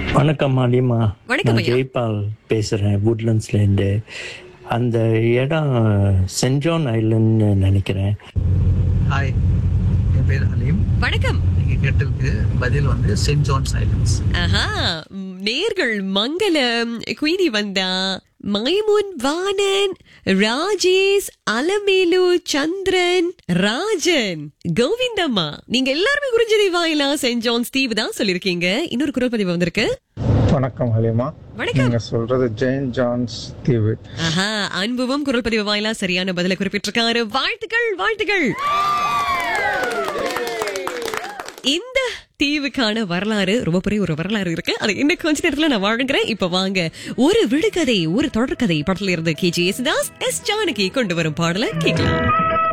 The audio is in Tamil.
வணக்கம் மாலிமா வணக்கம் நான் ஐயா. ஜெய்பால் பேசுறேன் woodlandsல இருந்து அந்த இடம் சென்ட் ஜான் ஐலண்ட்னு நினைக்கிறேன் ஹாய் என் பேர் அலீம் வணக்கம் நீங்க கேட்டதுக்கு பதில் வந்து சென்ட் ஜான்ஸ் ஐலண்ட்ஸ் ஆஹா ம், நேர்கள் மங்களம் குயினி வந்தா மைமுன் வாணன் ராஜேஷ் அலமேலு சந்திரன் ராஜன் கோவிந்தம்மா நீங்க எல்லாருமே குறிஞ்சதி வாயிலா சென்ட் ஜான்ஸ் தீவு தான் சொல்லிருக்கீங்க இன்னொரு குரல் பதிவு வந்திருக்கு வணக்கம் ஹலிமா வணக்கம். நீங்க சொல்றது ஜெயின் ஜான்ஸ் தீவு ஆஹா அன்புவும் குரல் பதிவு வாயிலா சரியான பதில குறிப்பிட்டிருக்காரு வாழ்த்துக்கள் வாழ்த்துக்கள் இந்த தீவுக்கான வரலாறு ரொம்ப பெரிய ஒரு வரலாறு இருக்கு அது இன்னும் கொஞ்ச நேரத்துல நான் வழங்குறேன் இப்ப வாங்க ஒரு விடுகதை ஒரு தொடர்கதை படத்துல இருந்து K J Yesudas S Janaki கொண்டு வரும் பாடலை கேட்கலாம்